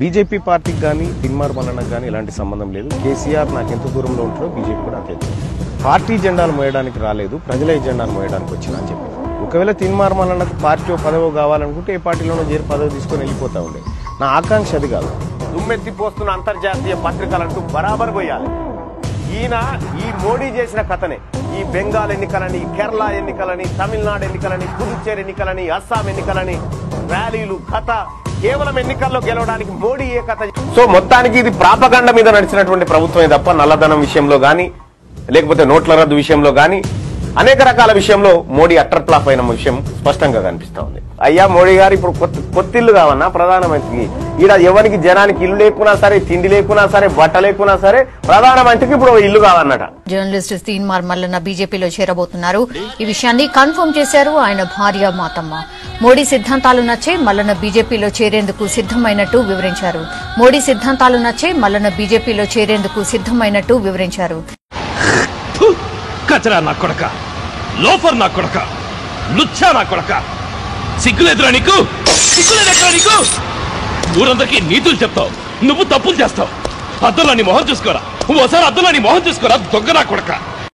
BJP పార్టీకి కానీ తిన్మార్ మల్లన్నకు కానీ ఎలాంటి సంబంధం లేదు కేసీఆర్ నాకు ఎంత దూరంలో ఉంటారో బీజేపీ కూడా అంతే దూరం. పార్టీ జెండాలు మోయడానికి రాలేదు ప్రజల జెండాలు మోయడానికి వచ్చినా అని చెప్పి ఒకవేళ తిన్మార్ మల్లన్నకు పార్టీ పదవి కావాలనుకుంటే ఏ పార్టీలోనో చేరి పదవి తీసుకొని వెళ్ళిపోతా ఉండే నా ఆకాంక్ష అది కాదు దుమ్మెత్తిపోస్తున్న అంతర్జాతీయ పత్రికలంటూ బరాబర్ పోయాలి ఈయన ఈ మోడీ చేసిన కథనే ఈ బెంగాల్ ఎన్నికలని కేరళ ఎన్నికలని తమిళనాడు ఎన్నికలని పుదుచ్చేరి ఎన్నికలని అస్సాం ఎన్నికలని ర్యాలీలు కథ కేవలం ఎన్నికల్లో గెలవడానికి మోడీ ఏ కథ సో మొత్తానికి ఇది ప్రాపగండ మీద నడిచినటువంటి ప్రభుత్వమే తప్ప నల్లధనం విషయంలో గాని లేకపోతే నోట్ల రద్దు విషయంలో గాని అనేక రకాల విషయంలో మోడీ అట్టర్ ఫ్లాప్ అయిన విషయం స్పష్టంగా కనిపిస్తా ఉంది అయ్యా మోడీ గారు ఇప్పుడు కొత్త కొత్త ఇల్లు కావన్నా ప్రధానమంత్రికి ఈడ ఎవరికి జనానికి ఇల్లు లేకున్నా సరే తిండి లేకున్నా సరే బట్ట లేకున్నా సరే ప్రధానమంత్రికి ఇప్పుడు ఓ ఇల్లు కావన్నట జర్నలిస్ట్ తీన్మార్ మల్లన్న బీజేపీలో చేరబోతున్నారు ఈ విషయాన్ని కన్ఫర్మ్ చేశారు ఆయన భార్య మాతమ్మ మోడీ సిద్ధాంతాలు నచ్చే మల్లన్న బీజేపీలో చేరేందుకు సిద్దమైనట్టు వివరించారు మోడీ సిద్ధాంతాలు నచ్చే మల్లన్న బీజేపీలో చేరేందుకు సిద్దమైనట్టు వివరించారు ఫు! కచరా నా కొడక లోఫర్ నా కొడక లుచ్చా నా కొడక సిగ్గులేదురా నీకు సిగ్గులేదెక్కడా నీకు ఊరందరికీ నీతులు చెప్తావు నువ్వు తప్పులు చేస్తావు అద్దంలో నీ మొహం చూసుకోరా ఓసారి అద్దంలో నీ మొహం చూసుకోరా దొంగ నా కొడక